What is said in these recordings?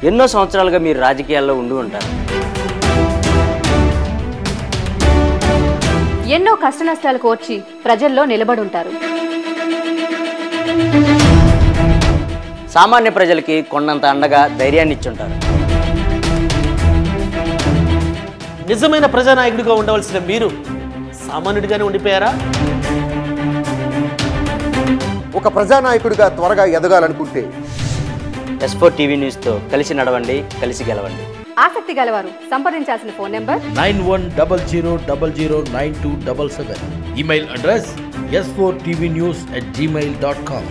ఎన్నో సంవత్సరాలుగా మీరు రాజకీయాల్లో ఉండి ఉంటారు ఎన్నో కష్టనష్టాలు కోర్చి ప్రజల్లో నిలబడుంటారు సామాన్య ప్రజలకి కొండంత అండగా ధైర్యాన్ని ఇచ్చుంటారు నిజమైన ప్రజానాయకుడిగా ఉండవలసిన మీరు సామాన్యుడిగానే ఉండిపోయారా ఒక ప్రజానాయకుడిగా త్వరగా ఎదగాలనుకుంటే ఎస్ ఫోర్ టీవీ న్యూస్తో కలిసి నడవండి కలిసి గెలవండి ఆసక్తి గలవారు సంప్రదించాల్సిన phone number nine one double zero double zero nine two double seven email address S four TV news at Gmail dot com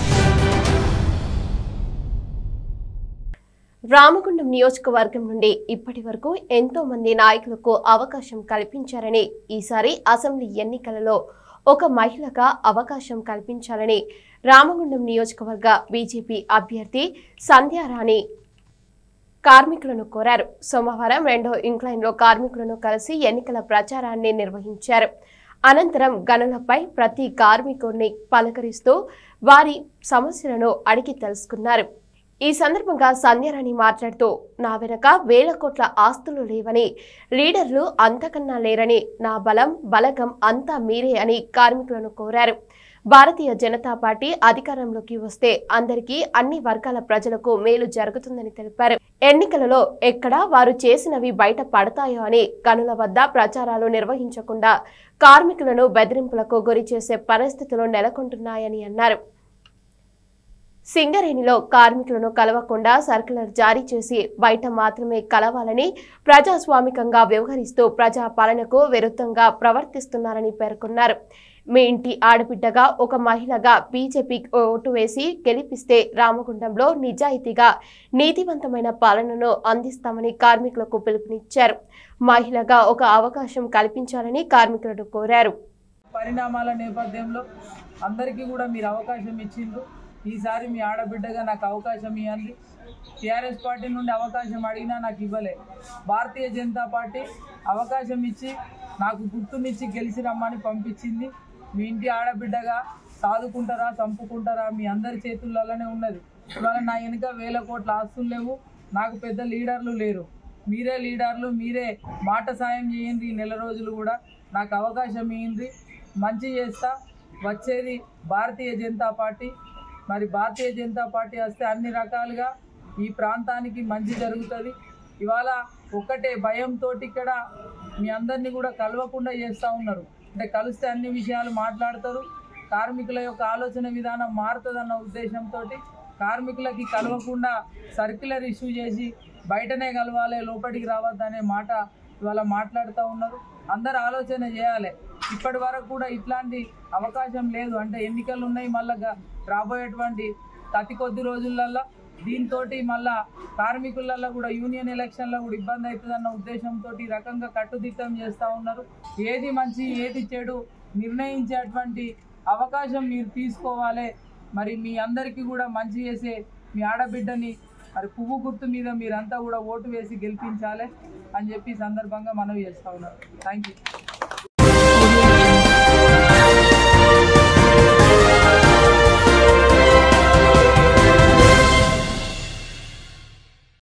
Ramagundam నియోజకవర్గం నుండి ఇప్పటి వరకు ఎంతో మంది నాయకులకు అవకాశం కల్పించారని ఈసారి అసెంబ్లీ ఎన్నికలలో ఒక మహిళగా అవకాశం కల్పించాలని రామగుండం నియోజకవర్గ బీజేపీ అభ్యర్థి సంధ్యారాణి కార్మికులను కోరారు సోమవారం రెండో ఇంక్లైన్లో కార్మికులను కలిసి ఎన్నికల ప్రచారాన్ని నిర్వహించారు అనంతరం గనులపై ప్రతి కార్మికుడిని పలకరిస్తూ వారి సమస్యలను అడిగి తెలుసుకున్నారు ఈ సందర్భంగా సంధ్యారాణి మాట్లాడుతూ నా వెనక వేల కోట్ల ఆస్తులు లేవని లీడర్లు అంతకన్నా లేరని నా బలం బలగం అంతా మీరే అని కార్మికులను కోరారు భారతీయ జనతా పార్టీ అధికారంలోకి వస్తే అందరికీ అన్ని వర్గాల ప్రజలకు మేలు జరుగుతుందని తెలిపారు ఎన్నికలలో ఎక్కడ వారు చేసినవి బయట పడతాయో అని గనుల వద్ద ప్రచారాలు నిర్వహించకుండా కార్మికులను బెదిరింపులకు గురి చేసే పరిస్థితులు నెలకొంటున్నాయని అన్నారు సింగరేణిలో కార్మికులను కలవకుండా సర్కులర్ జారీ చేసి బయట మాత్రమే కలవాలని ప్రజాస్వామికంగా వ్యవహరిస్తూ ప్రజా పాలనకు విరుద్ధంగా ప్రవర్తిస్తున్నారని పేర్కొన్నారు మీ ఇంటి ఆడబిడ్డగా ఒక మహిళగా బీజేపీ ఓటు వేసి గెలిపిస్తే రామగుండంలో నిజాయితీగా నీతివంతమైన పాలనను అందిస్తామని కార్మికులకు పిలుపునిచ్చారు మహిళగా ఒక అవకాశం కల్పించాలని కార్మికులను కోరారు పరిణామాల నేపథ్యంలో అందరికీ కూడా మీరు అవకాశం ఇచ్చిండ్రు ఈసారి మీ ఆడబిడ్డగా నాకు అవకాశం ఇవ్వండి టీఆర్ఎస్ పార్టీ నుండి అవకాశం అడిగినా నాకు ఇవ్వలే భారతీయ జనతా పార్టీ అవకాశం ఇచ్చి నాకు గుర్తునిచ్చి గెలిచి రమ్మని పంపించింది మీ ఇంటి ఆడబిడ్డగా సాదుకుంటారా చంపుకుంటారా మీ అందరి చేతుల్లోనే ఉన్నది ఇవాళ నా వెనుక వేల కోట్ల ఆస్తులు లేవు నాకు పెద్ద లీడర్లు లేరు మీరే లీడర్లు మీరే మాట సాయం చేయండి ఈ నెల రోజులు కూడా నాకు అవకాశం ఇవ్వండి మంచి చేస్తా వచ్చేది భారతీయ జనతా పార్టీ మరి భారతీయ జనతా పార్టీ వస్తే అన్ని రకాలుగా ఈ ప్రాంతానికి మంచి జరుగుతుంది ఇవాళ ఒక్కటే భయంతో ఇక్కడ మీ అందరినీ కూడా కలవకుండా చేస్తూ ఉన్నారు అంటే కలిస్తే అన్ని విషయాలు మాట్లాడతారు కార్మికుల యొక్క ఆలోచన విధానం మారుతుందన్న ఉద్దేశంతో కార్మికులకి కలవకుండా సర్క్యులర్ ఇష్యూ చేసి బయటనే కలవాలి లోపలికి రావద్దనే మాట ఇవాళ మాట్లాడుతూ ఉన్నారు అందరు ఆలోచన చేయాలి ఇప్పటి వరకు కూడా ఇట్లాంటి అవకాశం లేదు అంటే ఎన్నికలు ఉన్నాయి మళ్ళా గా- రాబోయేటువంటి అతి కొద్ది రోజులల్లో దీంతో మళ్ళా కార్మికులలో కూడా యూనియన్ ఎలక్షన్లో కూడా ఇబ్బంది అవుతుందన్న ఉద్దేశంతో ఈ రకంగా కట్టుదిట్టం చేస్తూ ఉన్నారు ఏది మంచి ఏది చెడు నిర్ణయించేటువంటి అవకాశం మీరు తీసుకోవాలి మరి మీ అందరికీ కూడా మంచి చేసే మీ ఆడబిడ్డని మరి పువ్వు గుర్తు మీద మీరంతా కూడా ఓటు వేసి గెలిపించాలి అని చెప్పి ఈ సందర్భంగా మనవి చేస్తూ ఉన్నారు థ్యాంక్ యూ